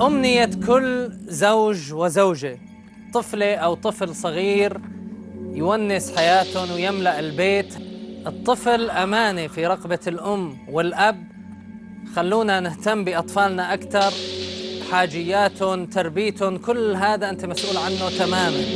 أمنية كل زوج وزوجة طفلة أو طفل صغير يونس حياتهم ويملأ البيت الطفل أمانة في رقبة الأم والأب خلونا نهتم بأطفالنا أكثر حاجياتهم تربيتهم كل هذا أنت مسؤول عنه تماما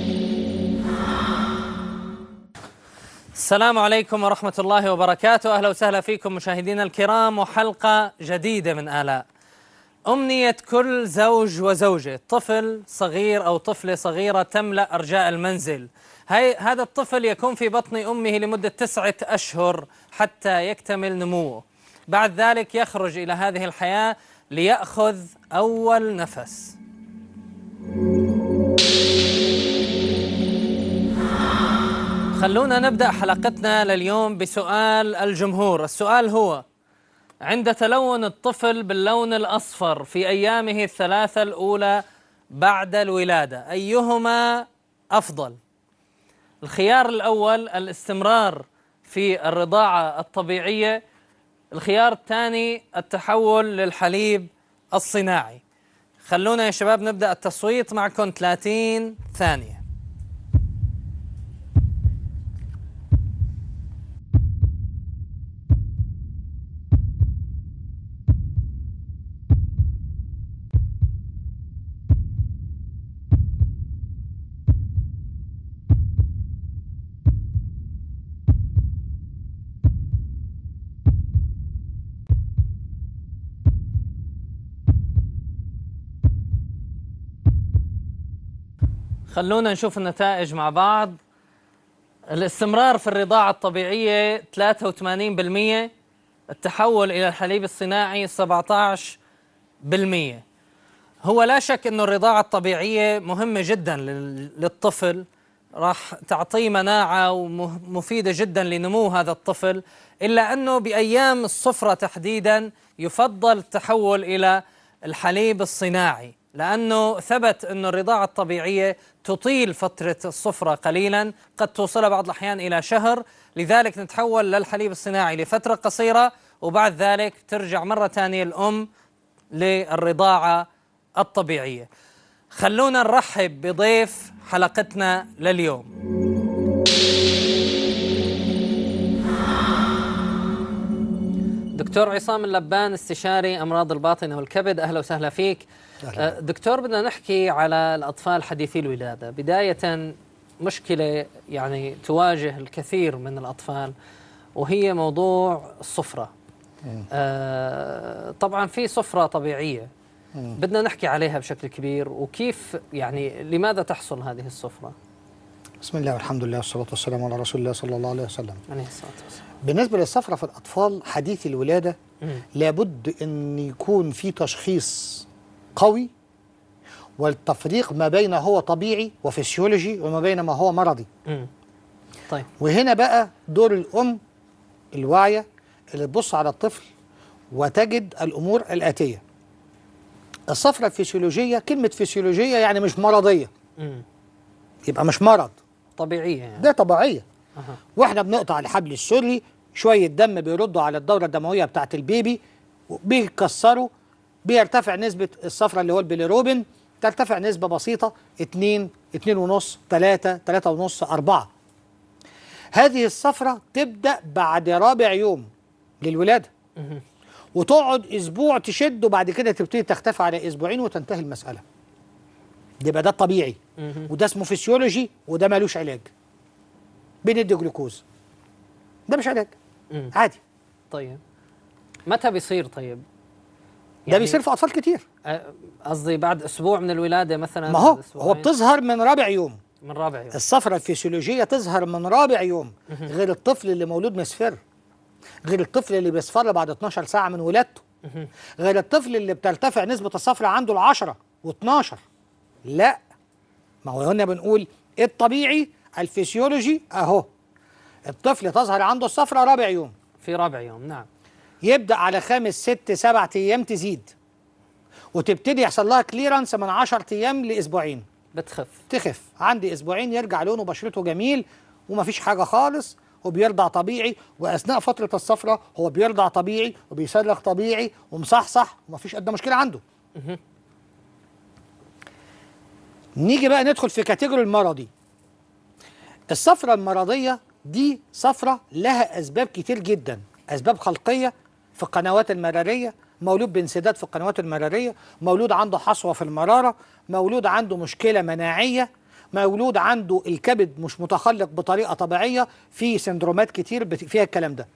السلام عليكم ورحمة الله وبركاته أهلا وسهلا فيكم مشاهدينا الكرام وحلقة جديدة من آلاء أمنية كل زوج وزوجة طفل صغير أو طفلة صغيرة تملأ أرجاء المنزل هاي هذا الطفل يكون في بطن أمه لمدة تسعة أشهر حتى يكتمل نموه بعد ذلك يخرج إلى هذه الحياة ليأخذ أول نفس خلونا نبدأ حلقتنا لليوم بسؤال الجمهور السؤال هو عند تلون الطفل باللون الأصفر في أيامه الثلاثة الأولى بعد الولادة أيهما أفضل الخيار الأول الاستمرار في الرضاعة الطبيعية الخيار الثاني التحول للحليب الصناعي خلونا يا شباب نبدأ التصويت معكم 30 ثانية خلونا نشوف النتائج مع بعض الاستمرار في الرضاعة الطبيعية 83% التحول إلى الحليب الصناعي 17% هو لا شك أن الرضاعة الطبيعية مهمة جدا للطفل راح تعطيه مناعة ومفيدة جدا لنمو هذا الطفل إلا أنه بأيام الصفرة تحديدا يفضل التحول إلى الحليب الصناعي لأنه ثبت أن الرضاعة الطبيعية تطيل فترة الصفرة قليلا قد توصل بعض الأحيان إلى شهر لذلك نتحول للحليب الصناعي لفترة قصيرة وبعد ذلك ترجع مرة ثانية الأم للرضاعة الطبيعية خلونا نرحب بضيف حلقتنا لليوم دكتور عصام اللبان استشاري امراض الباطنه والكبد اهلا وسهلا فيك أهلا. دكتور بدنا نحكي على الاطفال حديثي الولاده بدايه مشكله يعني تواجه الكثير من الاطفال وهي موضوع الصفره آه طبعا في صفره طبيعيه مم. بدنا نحكي عليها بشكل كبير وكيف يعني لماذا تحصل هذه الصفره بسم الله والحمد لله والصلاه والسلام على رسول الله صلى الله عليه وسلم عليه الصلاه والسلام بالنسبه للصفرة في الاطفال حديث الولاده مم. لابد ان يكون في تشخيص قوي والتفريق ما بين هو طبيعي وفسيولوجي وما بين ما هو مرضي مم. طيب وهنا بقى دور الام الواعيه اللي تبص على الطفل وتجد الامور الاتيه الصفرة الفسيولوجيه كلمه فسيولوجيه يعني مش مرضيه مم. يبقى مش مرض طبيعيه يعني. ده طبيعيه أه. واحنا بنقطع الحبل السري شويه دم بيردوا على الدوره الدمويه بتاعه البيبي بيكسروا بيرتفع نسبه الصفرة اللي هو البيليروبين ترتفع نسبه بسيطه 2 2 ونص 3 3 ونص 4 هذه الصفرة تبدا بعد رابع يوم للولاده مم. وتقعد اسبوع تشد وبعد كده تبتدي تختفي على اسبوعين وتنتهي المساله يبقى ده الطبيعي مم. وده اسمه فسيولوجي وده مالوش علاج بندي جلوكوز ده مش علاج مم. عادي طيب متى بيصير طيب ده بيصير في اطفال كتير آه، قصدي بعد اسبوع من الولاده مثلا ما هو بعد هو أسبوعين؟ بتظهر من رابع يوم من رابع يوم الصفرة الفسيولوجية تظهر من رابع يوم غير الطفل اللي مولود مصفر غير الطفل اللي بيصفر بعد 12 ساعة من ولادته مهم. غير الطفل اللي بترتفع نسبة الصفرة عنده ل 10 و12 لا ما هو هنا بنقول الطبيعي الفسيولوجي اهو الطفل تظهر عنده الصفرة رابع يوم في رابع يوم نعم يبدأ على خامس ست سبعة أيام تزيد وتبتدي يحصل لها كليرنس من 10 أيام لأسبوعين بتخف تخف عندي أسبوعين يرجع لونه بشرته جميل ومفيش حاجة خالص وبيرضع طبيعي وأثناء فترة الصفرة هو بيرضع طبيعي وبيصرخ طبيعي ومصحصح ومفيش أدنى مشكلة عنده نيجي بقى ندخل في كاتيجوري المرضي الصفرة المرضية دي صفرة لها أسباب كتير جدا أسباب خلقية في القنوات المرارية مولود بانسداد في القنوات المرارية مولود عنده حصوة في المرارة مولود عنده مشكلة مناعية مولود عنده الكبد مش متخلق بطريقة طبيعية في سندرومات كتير بت- فيها الكلام ده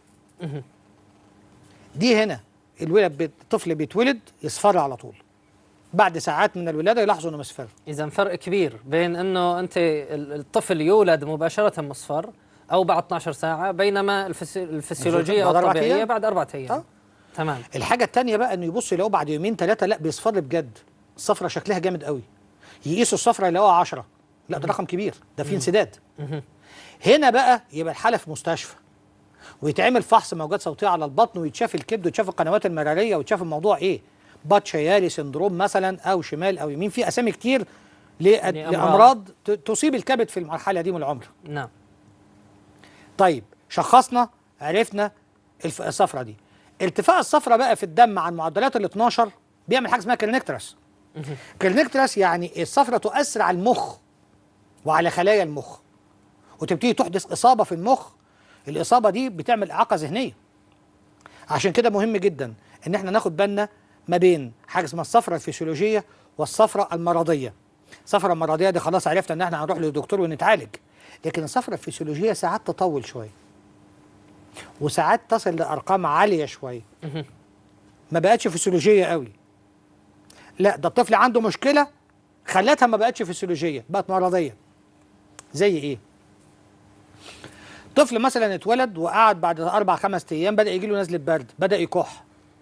دي هنا الولد بيت- الطفل بيتولد يصفر على طول بعد ساعات من الولادة يلاحظوا انه مصفر اذا فرق كبير بين انه انت ال- الطفل يولد مباشره مصفر او بعد 12 ساعه بينما الفسي... الفسيولوجيه او بعد أربعة الطبيعيه أيام؟ بعد اربع ايام آه. تمام الحاجة التانية بقى انه يبص يلاقوا بعد يومين ثلاثة لا بيصفر بجد الصفرة شكلها جامد قوي يقيسوا الصفرة يلاقوها 10 لا ده رقم كبير ده في انسداد هنا بقى يبقى الحالة في مستشفى ويتعمل فحص موجات صوتية على البطن ويتشاف الكبد ويتشاف القنوات المرارية ويتشاف الموضوع ايه باتشيالي سندروم مثلا او شمال او يمين في اسامي كتير لأ- يعني أمراض. لامراض ت- تصيب الكبد في المرحلة دي من العمر نعم طيب شخصنا عرفنا الف- الصفرة دي ارتفاع الصفرة بقى في الدم عن معدلات ال 12 بيعمل حاجه اسمها كلينكترس كلينكترس يعني الصفرة تؤثر على المخ وعلى خلايا المخ وتبتدي تحدث إصابة في المخ الإصابة دي بتعمل إعاقة ذهنية عشان كده مهم جدا إن احنا ناخد بالنا ما بين حاجة اسمها الصفرة الفسيولوجية والصفرة المرضية الصفرة المرضية دي خلاص عرفنا إن احنا هنروح للدكتور ونتعالج لكن الصفرة الفسيولوجية ساعات تطول شوية وساعات تصل لأرقام عالية شوية ما بقتش فسيولوجية قوي لا ده الطفل عنده مشكلة خلتها ما بقتش فسيولوجية بقت مرضية زي ايه طفل مثلا اتولد وقعد بعد اربع خمس ايام بدا يجي له نزله برد بدا يكح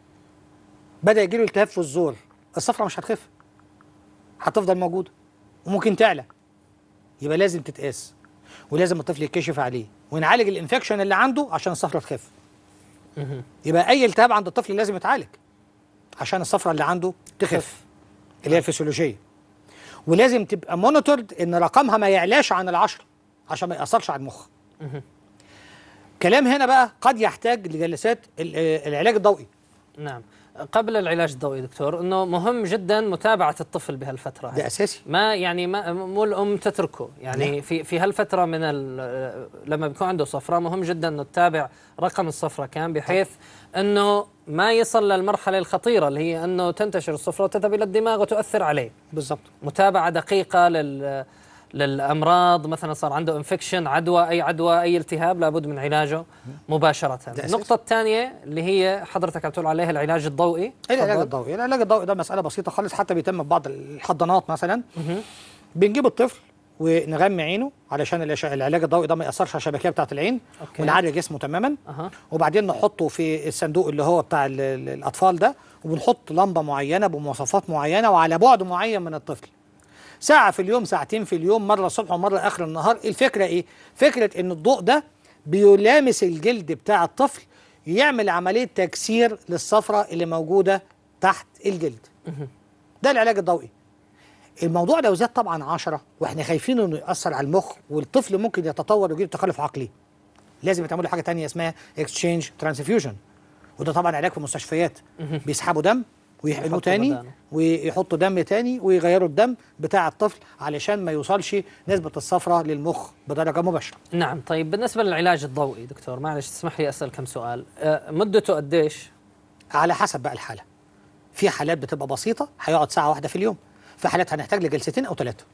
بدا يجي له التهاب في الزور الصفرة مش هتخف هتفضل موجوده وممكن تعلى يبقى لازم تتقاس ولازم الطفل يتكشف عليه ونعالج الانفكشن اللي عنده عشان الصفرة تخف يبقى اي التهاب عند الطفل لازم يتعالج عشان الصفرة اللي عنده تخف اللي هي الفسيولوجيه ولازم تبقى مونيتورد ان رقمها ما يعلاش عن العشرة عشان ما ياثرش على المخ كلام هنا بقى قد يحتاج لجلسات ال- آه، العلاج الضوئي نعم قبل العلاج الضوئي دكتور انه مهم جدا متابعه الطفل بهالفتره هاي. ده اساسي ما يعني ما مو الام تتركه يعني لا. في في هالفتره من ال- لما بيكون عنده صفرة مهم جدا انه تتابع رقم الصفرة كان بحيث انه ما يصل للمرحله الخطيره اللي هي انه تنتشر الصفرة وتذهب الى الدماغ وتؤثر عليه بالظبط متابعه دقيقه لل للامراض مثلا صار عنده انفكشن عدوى اي عدوى اي التهاب لابد من علاجه مباشره أساسي. النقطه الثانيه اللي هي حضرتك عم تقول عليها العلاج الضوئي العلاج تفضل. الضوئي العلاج الضوئي ده مساله بسيطه خالص حتى بيتم في بعض الحضانات مثلا بنجيب الطفل ونغمي عينه علشان الإش- العلاج الضوئي ده ما ياثرش على الشبكيه بتاعه العين أوكي. ونعالج جسمه تماما اها وبعدين نحطه في الصندوق اللي هو بتاع ال- ال- الاطفال ده وبنحط لمبه معينه بمواصفات معينه وعلى بعد معين من الطفل ساعه في اليوم ساعتين في اليوم مره الصبح ومره اخر النهار الفكره ايه فكره ان الضوء ده بيلامس الجلد بتاع الطفل يعمل عمليه تكسير للصفرة اللي موجوده تحت الجلد ده العلاج الضوئي الموضوع لو زاد طبعا 10 واحنا خايفين انه ياثر على المخ والطفل ممكن يتطور ويجيله تخلف عقلي لازم يتعمل له حاجه تانية اسمها اكسشينج ترانسفيوجن وده طبعا علاج في المستشفيات بيسحبوا دم ويحقنوه يحطوا تاني بداله. ويحطوا دم تاني ويغيروا الدم بتاع الطفل علشان ما يوصلش نسبه الصفرة للمخ بدرجه مباشره نعم طيب بالنسبه للعلاج الضوئي دكتور معلش تسمح لي اسال كم سؤال أه، مدته قديش على حسب بقى الحاله في حالات بتبقى بسيطه هيقعد ساعه واحده في اليوم في حالات هنحتاج لجلستين او ثلاثه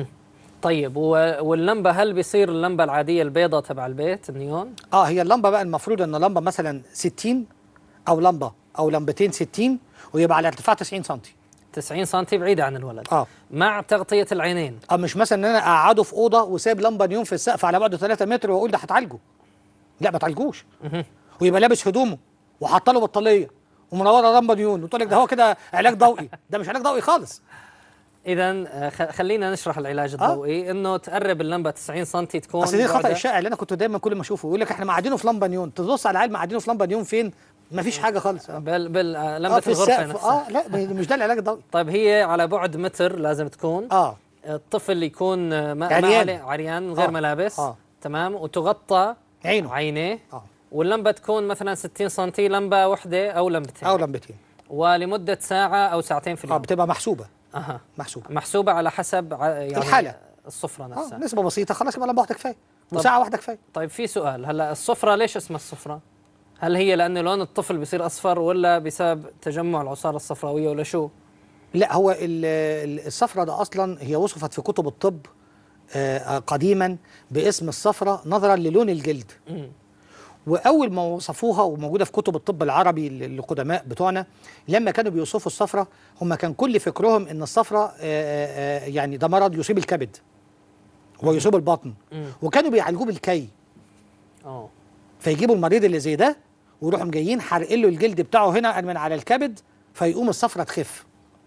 طيب و- واللمبه هل بيصير اللمبه العاديه البيضاء تبع البيت النيون اه هي اللمبه بقى المفروض ان لمبه مثلا 60 او لمبه او لمبتين 60 ويبقى على ارتفاع 90 سم 90 سم بعيده عن الولد اه مع تغطيه العينين اه مش مثلا ان انا اقعده في اوضه وسايب لمبه نيون في السقف على بعد 3 متر واقول ده هتعالجه لا ما تعالجوش ويبقى لابس هدومه وحاطه له بطانيه ومنوره لمبه نيون وتقول لك ده هو كده علاج ضوئي ده مش علاج ضوئي خالص اذا خلينا نشرح العلاج الضوئي انه تقرب اللمبه 90 سم تكون اصل دي الخطا بعدها- الشائع اللي انا كنت دايما كل ما اشوفه يقول لك احنا مقعدينه في لمبه نيون تبص على العيال مقعدينه في لمبه نيون فين ما فيش حاجه خالص اه بال بال آه، آه، لمبه في الغرفه السقف نفسها اه لا مش ده العلاج الضوئي طيب هي على بعد متر لازم تكون اه الطفل يكون آه، ما ما عريان. عليه عريان من غير آه. ملابس آه. تمام وتغطى عينه عينيه اه واللمبه تكون مثلا 60 سم لمبه واحده او لمبتين او لمبتين ولمده ساعه او ساعتين في اه اليوم بتبقى محسوبه اها محسوبه محسوبه على حسب ع- يعني الحالة. الصفرة اه نفسها نسبه بسيطه خلاص يبقى لمبه واحده كفايه طب. وساعه واحده كفايه طيب في سؤال هلا الصفرة ليش اسمها الصفرة؟ هل هي لأن لون الطفل بيصير أصفر ولا بسبب تجمع العصارة الصفراوية ولا شو؟ لا هو ال- ال- الصفرة ده اصلا هي وصفت في كتب الطب آه، آه، قديما باسم الصفرة نظرا للون الجلد مم. واول ما وصفوها وموجوده في كتب الطب العربي ال- القدماء بتوعنا لما كانوا بيوصفوا الصفرة هم كان كل فكرهم ان الصفرة آه، آه، آه، يعني ده مرض يصيب الكبد ويصيب البطن مم. وكانوا بيعالجوه بالكي اه فيجيبوا المريض اللي زي ده ويروحوا جايين حارقين له الجلد بتاعه هنا من على الكبد فيقوم الصفرة تخف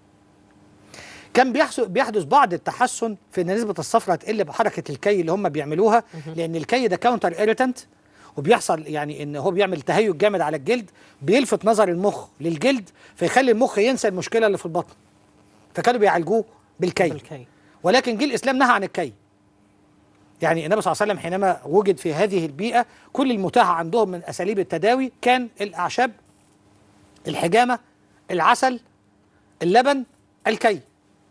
كان بيحصل بيحدث بعض التحسن في ان نسبه الصفرة تقل بحركه الكي اللي هم بيعملوها لان الكي ده كاونتر ايريتنت وبيحصل يعني ان هو بيعمل تهيج جامد على الجلد بيلفت نظر المخ للجلد فيخلي المخ ينسى المشكله اللي في البطن فكانوا بيعالجوه بالكي بالكي ولكن جه الاسلام نهى عن الكي يعني النبي صلى الله عليه وسلم حينما وجد في هذه البيئه كل المتاح عندهم من اساليب التداوي كان الاعشاب الحجامه العسل اللبن الكي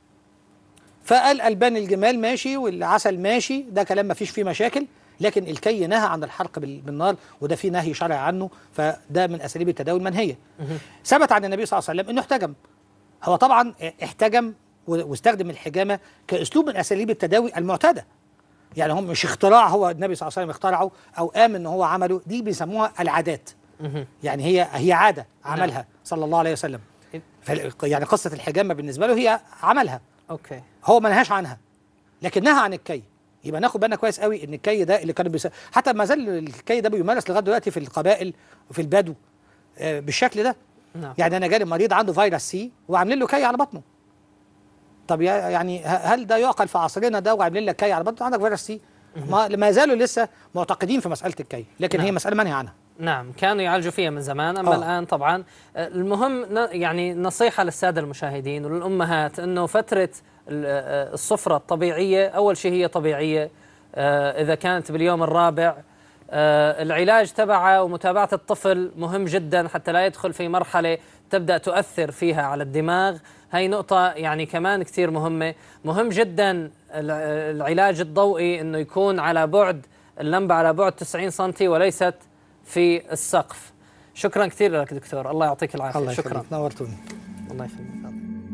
فقال البان الجمال ماشي والعسل ماشي ده كلام ما فيش فيه مشاكل لكن الكي نهى عن الحرق بال- بالنار وده فيه نهي شرعي عنه فده من اساليب التداوي المنهيه ثبت عن النبي صلى الله عليه وسلم انه احتجم هو طبعا احتجم و- واستخدم الحجامه كاسلوب من اساليب التداوي المعتاده يعني هم مش اختراع هو النبي صلى الله عليه وسلم اخترعه او امن ان هو عمله دي بيسموها العادات مهم. يعني هي هي عاده عملها صلى الله عليه وسلم فال- يعني قصه الحجامه بالنسبه له هي عملها اوكي هو ما نهاش عنها لكن نهى عن الكي يبقى ناخد بالنا كويس قوي ان الكي ده اللي كانوا بيس... حتى ما زال الكي ده بيمارس لغايه دلوقتي في القبائل وفي البدو آه، بالشكل ده نعم يعني انا جالي مريض عنده فيروس سي وعاملين له كي على بطنه طب يا- يعني ه- هل ده يعقل في عصرنا ده وعاملين لك كي على بطنه عندك فيروس سي ما, ما زالوا لسه معتقدين في مساله الكي لكن هي نعم. مساله منهي عنها نعم كانوا يعالجوا فيها من زمان اما آه. الان طبعا آه، المهم ن- يعني نصيحه للساده المشاهدين وللامهات انه فتره ال- آه، الصفرة الطبيعيه اول شيء هي طبيعيه آه، اذا كانت باليوم الرابع آه، العلاج تبعها ومتابعه الطفل مهم جدا حتى لا يدخل في مرحله تبدا تؤثر فيها على الدماغ هاي نقطة يعني كمان كثير مهمة مهم جدا الع- العلاج الضوئي انه يكون على بعد اللمبة على بعد 90 سنتي وليست في السقف شكرا كثير لك دكتور الله يعطيك العافية الله شكرا يخليك نورتوني الله يخليك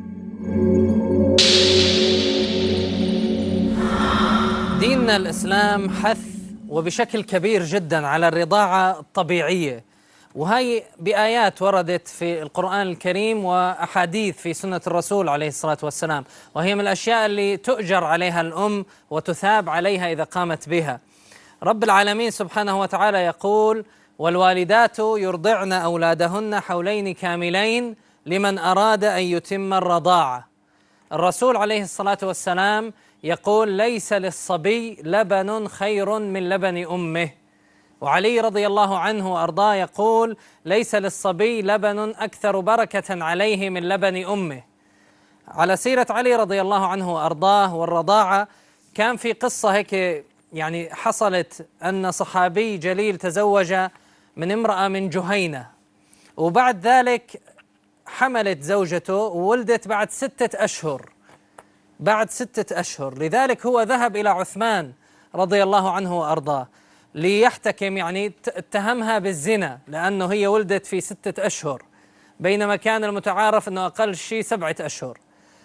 ديننا الإسلام حث وبشكل كبير جدا على الرضاعة الطبيعية وهي بآيات وردت في القرآن الكريم وأحاديث في سنة الرسول عليه الصلاة والسلام وهي من الأشياء اللي تؤجر عليها الأم وتثاب عليها إذا قامت بها رب العالمين سبحانه وتعالى يقول والوالدات يرضعن أولادهن حولين كاملين لمن أراد أن يتم الرضاعة الرسول عليه الصلاة والسلام يقول ليس للصبي لبن خير من لبن أمه وعلي رضي الله عنه وأرضاه يقول ليس للصبي لبن أكثر بركة عليه من لبن أمه على سيرة علي رضي الله عنه وأرضاه والرضاعة كان في قصة هيك يعني حصلت أن صحابي جليل تزوج من امرأة من جهينة وبعد ذلك حملت زوجته وولدت بعد ستة أشهر بعد ستة أشهر لذلك هو ذهب إلى عثمان رضي الله عنه وأرضاه ليحتكم يعني ت- اتهمها بالزنا لأنه هي ولدت في ستة أشهر بينما كان المتعارف أنه أقل شيء سبعة أشهر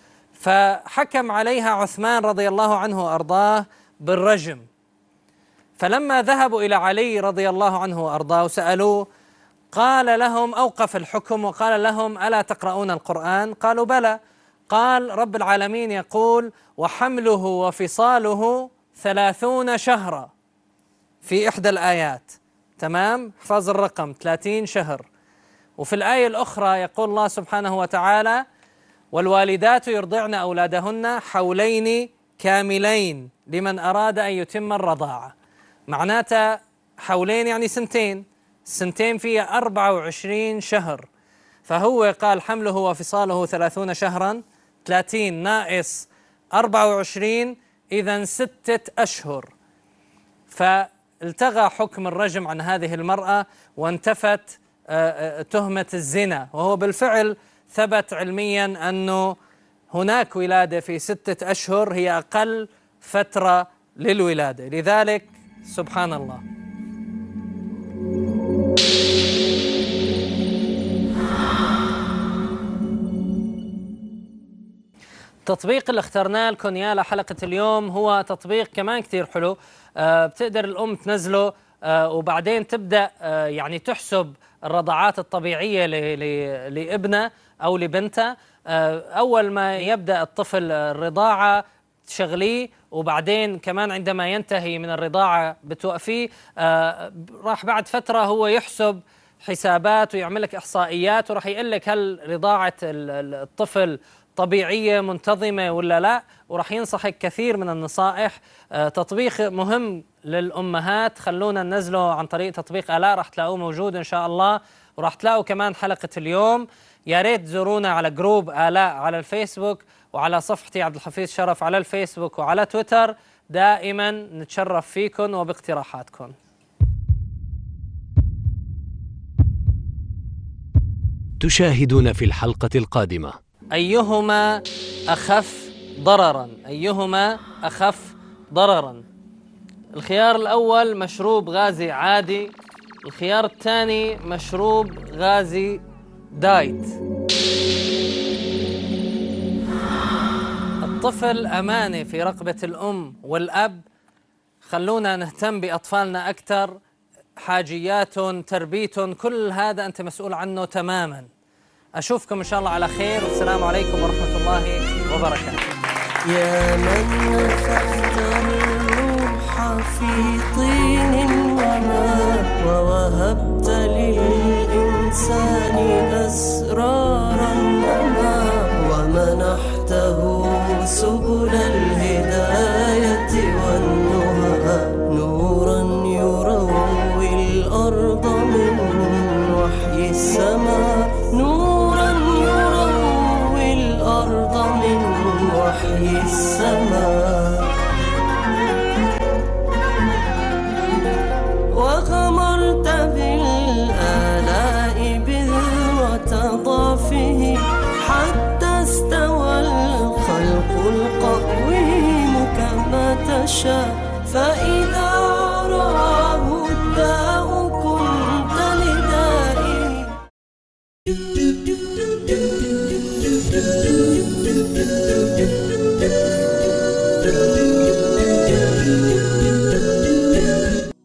فحكم عليها عثمان رضي الله عنه وأرضاه بالرجم فلما ذهبوا إلى علي رضي الله عنه وأرضاه وسألوه قال لهم أوقف الحكم وقال لهم ألا تقرؤون القرآن قالوا بلى قال رب العالمين يقول وحمله وفصاله ثلاثون شهرا في إحدى الآيات تمام احفظ الرقم 30 شهر وفي الآية الأخرى يقول الله سبحانه وتعالى والوالدات يرضعن أولادهن حولين كاملين لمن أراد أن يتم الرضاعة معناتها حولين يعني سنتين سنتين فيها 24 شهر فهو قال حمله وفصاله ثلاثون شهرا 30 ناقص 24 إذا ستة أشهر فالتغى حكم الرجم عن هذه المرأة وانتفت آه، آه، تهمة الزنا وهو بالفعل ثبت علميا أنه هناك ولادة في ستة أشهر هي أقل فترة للولادة لذلك سبحان الله التطبيق اللي اخترناه لكم اياه لحلقه اليوم هو تطبيق كمان كثير حلو آه بتقدر الام تنزله آه وبعدين تبدا آه يعني تحسب الرضعات الطبيعيه لابنها او لبنتها آه اول ما يبدا الطفل الرضاعه تشغليه وبعدين كمان عندما ينتهي من الرضاعه بتوقفيه آه راح بعد فتره هو يحسب حسابات ويعمل لك احصائيات وراح يقول لك هل رضاعه الطفل طبيعيه منتظمه ولا لا وراح ينصحك كثير من النصائح آه، تطبيق مهم للامهات خلونا ننزله عن طريق تطبيق الاء راح تلاقوه موجود ان شاء الله وراح تلاقوا كمان حلقه اليوم يا ريت تزورونا على جروب الاء على الفيسبوك وعلى صفحتي عبد الحفيظ شرف على الفيسبوك وعلى تويتر دائما نتشرف فيكم وباقتراحاتكم تشاهدون في الحلقة القادمة أيهما أخف ضررا أيهما أخف ضررا الخيار الأول مشروب غازي عادي الخيار الثاني مشروب غازي دايت الطفل أمانة في رقبة الأم والأب خلونا نهتم بأطفالنا أكثر حاجياتهم تربيتهم كل هذا أنت مسؤول عنه تماماً أشوفكم إن شاء الله على خير والسلام عليكم ورحمة الله وبركاته يا من نفخت الروح في طين وماء ووهبت للإنسان أسرارا وما ومنحته سبل الهداية والنهى نورا يروي الأرض من وحي السماء نورا يروي الأرض من وحي السماء وغمرت بالآلاء بذرة ضعفه حتى استوى الخلق القويم كما تشاء